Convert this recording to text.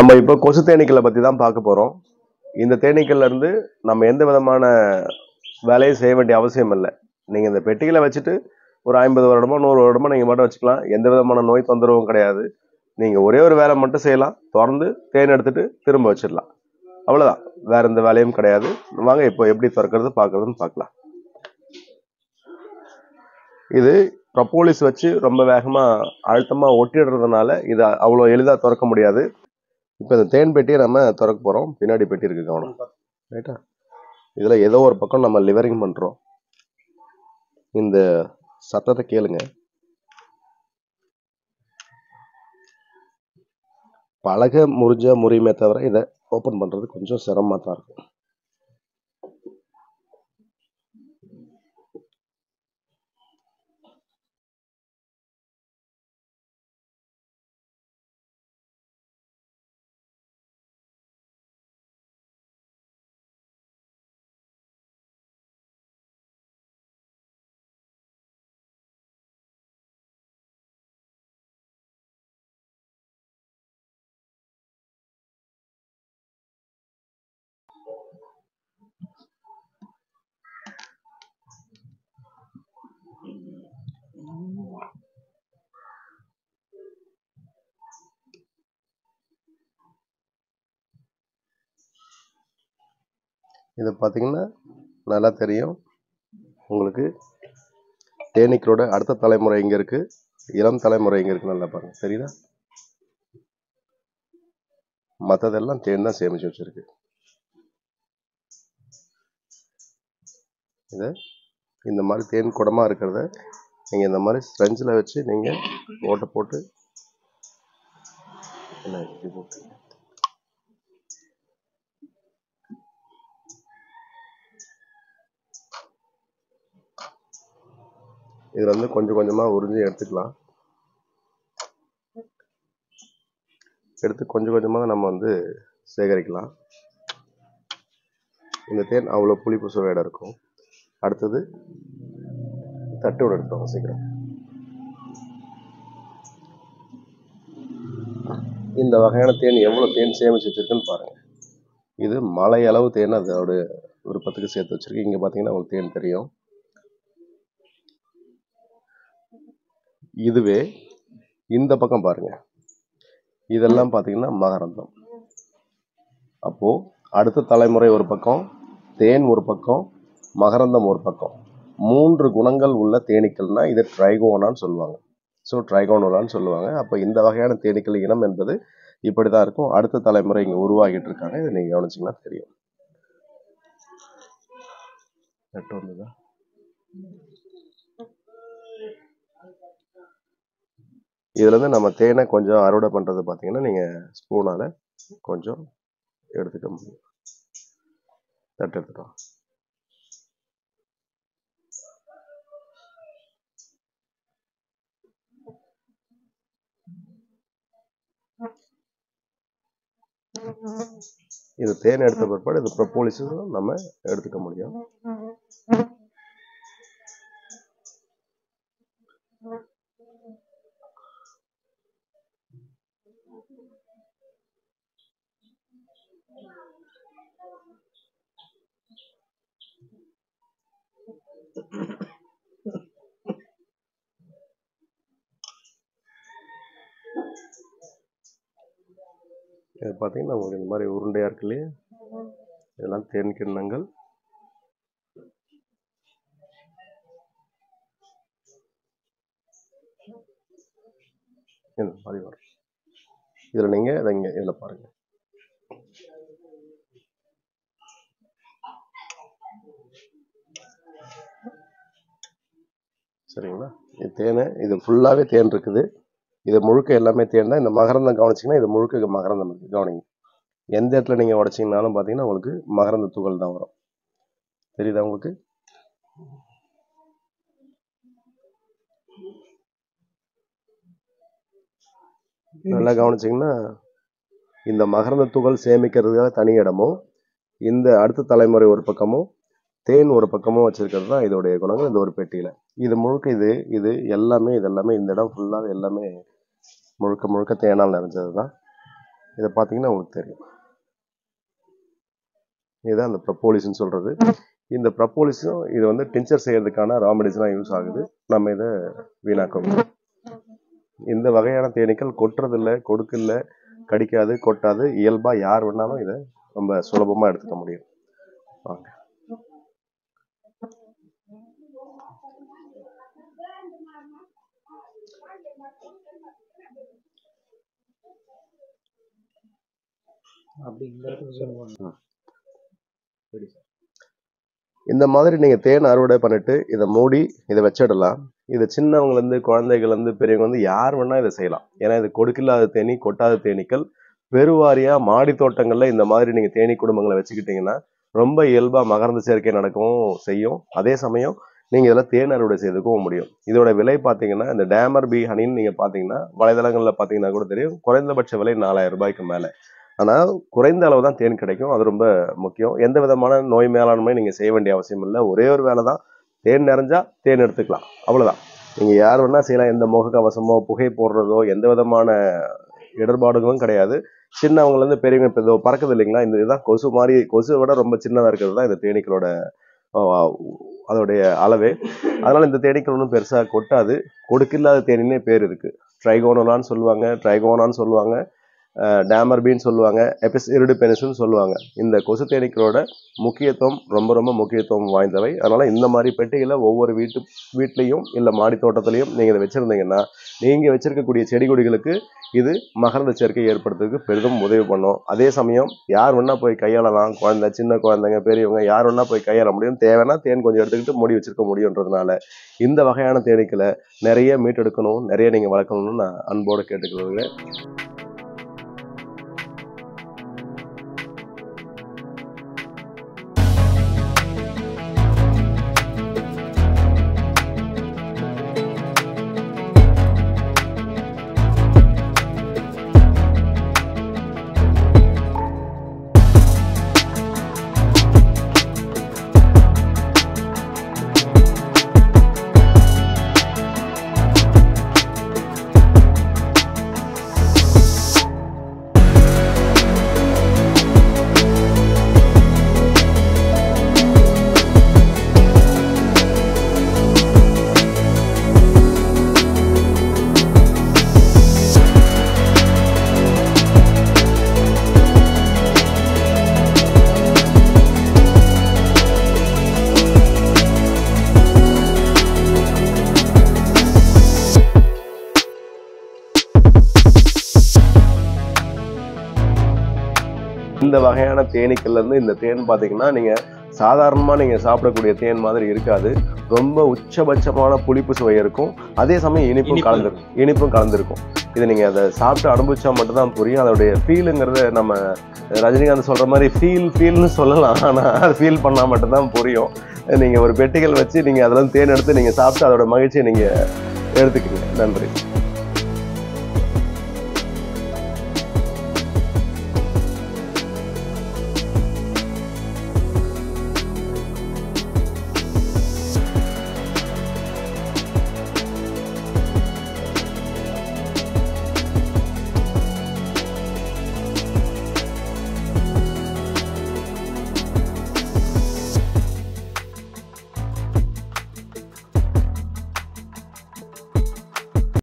நம்ம இப்போ கொசு தேனீக்களை பத்தி தான் பார்க்க போறோம் இந்த தேனீக்கள்ல இருந்து நம்ம எந்த விதமான வேலையும் செய்ய வேண்டிய அவசியம் இல்லை நீங்க இந்த பெட்டிகளை வச்சுட்டு ஒரு ஐம்பது வருடமோ நூறு வருடமோ நீங்க மட்டும் வச்சுக்கலாம் எந்த விதமான நோய் தொந்தரவும் கிடையாது நீங்க ஒரே ஒரு வேலை மட்டும் செய்யலாம் திறந்து தேன் எடுத்துட்டு திரும்ப வச்சிடலாம் அவ்வளவுதான் வேற எந்த வேலையும் கிடையாது வாங்க இப்போ எப்படி திறக்கிறது பார்க்கறதுன்னு பார்க்கலாம் இது ப்ரப்போலிஸ் வச்சு ரொம்ப வேகமா அழுத்தமா ஒட்டிடுறதுனால இது அவ்வளோ எளிதா திறக்க முடியாது இப்போ இந்த தேன் பெட்டியை நம்ம திறக்க போறோம் பின்னாடி பெட்டி இருக்கு கவனம் ரைட்டா இதுல ஏதோ ஒரு பக்கம் நம்ம லிவரிங் பண்றோம் இந்த சத்தத்தை கேளுங்க பழக முறிஞ்ச முறியுமே தவிர இதை ஓப்பன் பண்றது கொஞ்சம் சிரமமா தான் இருக்கும் இது பார்த்தீங்கன்னா நல்லா தெரியும் உங்களுக்கு தேனீக்களோட அடுத்த தலைமுறை எங்க இருக்கு இளம் தலைமுறை எங்க இருக்கு நல்லா பாருங்க தெரியுதா மற்றதெல்லாம் தேன் தான் சேமிச்சு வச்சிருக்கு இது இந்த மாதிரி தேன் குடமா இருக்கிறத நீங்க இந்த மாதிரி ஸ்ட்ரெஞ்சில் வச்சு நீங்க ஓட்டை போட்டு என்ன இப்படி போட்டு இதுல வந்து கொஞ்சம் கொஞ்சமா உறிஞ்சி எடுத்துக்கலாம் எடுத்து கொஞ்சம் கொஞ்சமா நம்ம வந்து சேகரிக்கலாம் இந்த தேன் அவ்வளோ புளிப்பு சுவையோட இருக்கும் அடுத்தது தட்டோட எடுத்துவாங்க சீக்கிரம் இந்த வகையான தேன் எவ்வளவு தேன் சேமிச்சு வச்சிருக்குன்னு பாருங்க இது மலை அளவு தேன் அதோட விருப்பத்துக்கு சேர்த்து வச்சிருக்கு இங்க பாத்தீங்கன்னா உங்களுக்கு தேன் தெரியும் இதுவே இந்த பக்கம் பாருங்க இதெல்லாம் பாத்தீங்கன்னா மகரந்தம் அப்போ அடுத்த தலைமுறை ஒரு பக்கம் தேன் ஒரு பக்கம் மகரந்தம் ஒரு பக்கம் மூன்று குணங்கள் உள்ள தேனீக்கள்னா இது ட்ரைகோனான்னு சொல்லுவாங்க ஸோ ட்ரைகோனோலான்னு சொல்லுவாங்க அப்போ இந்த வகையான தேனீக்கள் இனம் என்பது இப்படி தான் இருக்கும் அடுத்த தலைமுறை இங்கே உருவாகிட்டு இருக்காங்க இதை நீங்கள் கவனிச்சிங்கன்னா தெரியும் நெட் வந்ததா இதுல இருந்து நம்ம தேனை கொஞ்சம் அறுவடை பண்றது பார்த்தீங்கன்னா நீங்க ஸ்பூனால கொஞ்சம் எடுத்துக்க முடியும் தட்டு எடுத்துட்டோம் இது தேன் எடுத்த பிற்பாடு இது ப்ரொப்போலிஸும் நம்ம எடுத்துக்க முடியும் இது பார்த்தீங்கன்னா உங்களுக்கு இந்த மாதிரி உருண்டையா இருக்கு இல்லையா இதெல்லாம் தேன் கிண்ணங்கள் இந்த மாதிரி வரும் இதில் நீங்கள் இதை இங்கே இதில் பாருங்க சரிங்களா இது தேனை இது ஃபுல்லாகவே தேன் இருக்குது இது முழுக்க எல்லாமே தேன் தான் இந்த மகரந்தம் கவனிச்சிங்கன்னா இது முழுக்க மகரந்தம் இருக்குது கவனிங்க எந்த இடத்துல நீங்கள் உடைச்சிங்கனாலும் பார்த்தீங்கன்னா உங்களுக்கு மகரந்த துகள் தான் வரும் தெரியுதா உங்களுக்கு நல்லா கவனிச்சிங்கன்னா இந்த மகரந்த துகள் சேமிக்கிறதுக்காக தனி இடமும் இந்த அடுத்த தலைமுறை ஒரு பக்கமும் தேன் ஒரு பக்கமும் வச்சிருக்கிறது தான் இதோடைய குணங்கள் இந்த ஒரு பெட்டியில இது முழுக்க இது இது எல்லாமே இது எல்லாமே இந்த இடம் ஃபுல்லாக எல்லாமே முழுக்க முழுக்க தேனால் நிறைஞ்சது தான் இதை பார்த்தீங்கன்னா உங்களுக்கு தெரியும் இதுதான் அந்த ப்ரப்போலிஸ்ன்னு சொல்றது இந்த ப்ரப்போலிஸும் இது வந்து டிஞ்சர் செய்யறதுக்கான ரா மெடிசனாக யூஸ் ஆகுது நம்ம இதை வீணாக்கணும் இந்த வகையான தேனீக்கள் கொட்டுறதில்ல கொடுக்கல கடிக்காது கொட்டாது இயல்பா யார் வேணாலும் இதை ரொம்ப சுலபமா எடுத்துக்க முடியும் வாங்க அப்படி இந்த இடத்துல சொல்லுவாங்க சரி சார் இந்த மாதிரி நீங்க தேன் அறுவடை பண்ணிட்டு இதை மூடி இதை வச்சிடலாம் இது சின்னவங்கல இருந்து குழந்தைகள் இருந்து பெரியவங்க வந்து யார் வேணா இதை செய்யலாம் ஏன்னா இது கொடுக்கில்லாத தேனி கொட்டாத தேனீக்கள் பெருவாரியா மாடி தோட்டங்கள்ல இந்த மாதிரி நீங்க தேனீ குடும்பங்களை வச்சுக்கிட்டீங்கன்னா ரொம்ப இயல்பா மகரந்த சேர்க்கை நடக்கவும் செய்யும் அதே சமயம் நீங்க இதில் தேன் அறுவடை செய்யறதுக்கும் முடியும் இதோட விலை பார்த்தீங்கன்னா இந்த டேமர் பி ஹனின்னு நீங்க பார்த்தீங்கன்னா வலைதளங்கள்ல பார்த்தீங்கன்னா கூட தெரியும் குறைந்தபட்ச விலை நாலாயிரம் ரூபாய்க்கு மேல ஆனா குறைந்த அளவு தான் தேன் கிடைக்கும் அது ரொம்ப முக்கியம் எந்த விதமான நோய் மேலாண்மை நீங்க செய்ய வேண்டிய அவசியம் இல்லை ஒரே ஒரு வேலை தான் தேன் நிறைஞ்சா தேன் எடுத்துக்கலாம் அவ்வளவுதான் நீங்க யார் வேணா செய்யலாம் எந்த முகக்கவசமோ புகை போடுறதோ எந்த விதமான இடர்பாடுகளும் கிடையாது சின்னவங்கல இருந்து பெரியவங்க இப்போ இதோ பறக்குது இல்லைங்களா இந்த இதுதான் கொசு மாதிரி கொசுவை விட ரொம்ப சின்னதா இருக்கிறது தான் இந்த தேனீக்களோட ஆஹ், அதோடைய அளவே அதனால இந்த தேனீக்கள் ஒன்றும் பெருசா கொட்டாது கொடுக்கில்லாத தேனின்னே பேர் இருக்கு ட்ரைகோனோலான்னு சொல்லுவாங்க ட்ரைகோனான்னு சொல்லுவாங்க டேமர்பின்னு சொல்லுவாங்க எபிஸ் இருடிபெனிஸ்னு சொல்லுவாங்க இந்த கொசு தேனீக்களோட முக்கியத்துவம் ரொம்ப ரொம்ப முக்கியத்துவம் வாய்ந்தவை அதனால இந்த மாதிரி பெட்டிகளை ஒவ்வொரு வீட்டு வீட்லேயும் இல்லை மாடி தோட்டத்திலையும் நீங்கள் இதை வச்சுருந்தீங்கன்னா நீங்கள் வச்சிருக்கக்கூடிய செடி கொடிகளுக்கு இது மகரந்த சேர்க்கை ஏற்படுத்துறதுக்கு பெரிதும் உதவி பண்ணும் அதே சமயம் யார் வேணா போய் கையாளலாம் குழந்தை சின்ன குழந்தைங்க பெரியவங்க யார் வேணா போய் கையாள முடியும் தேவைன்னா தேன் கொஞ்சம் எடுத்துக்கிட்டு மூடி வச்சிருக்க முடியுன்றதுனால இந்த வகையான தேனீக்களை நிறைய மீட்டெடுக்கணும் நிறைய நீங்கள் வளர்க்கணும்னு நான் அன்போடு கேட்டுக்கிறேன் இந்த வகையான தேனீக்கள்ல இருந்து இந்த தேன் பார்த்தீங்கன்னா நீங்க சாதாரணமா நீங்க சாப்பிடக்கூடிய தேன் மாதிரி இருக்காது ரொம்ப உச்சபட்சமான புளிப்பு சுவை இருக்கும் அதே சமயம் இனிப்பும் இனிப்பு. கலந்துருக்கும் இனிப்பும் கலந்துருக்கும் இது நீங்க அதை சாப்பிட்டு அனுபவிச்சா மட்டும்தான் புரியும் அதோடைய ஃபீலுங்கிறத நம்ம ரஜினிகாந்த் சொல்ற மாதிரி ஃபீல் ஃபீல்னு சொல்லலாம் ஆனா அது ஃபீல் பண்ணா மட்டும்தான் புரியும் நீங்க ஒரு பெட்டிகள் வச்சு நீங்க அதெல்லாம் தேன் எடுத்து நீங்க சாப்பிட்டு அதோட மகிழ்ச்சியை நீங்க எடுத்துக்கங்க நன்றி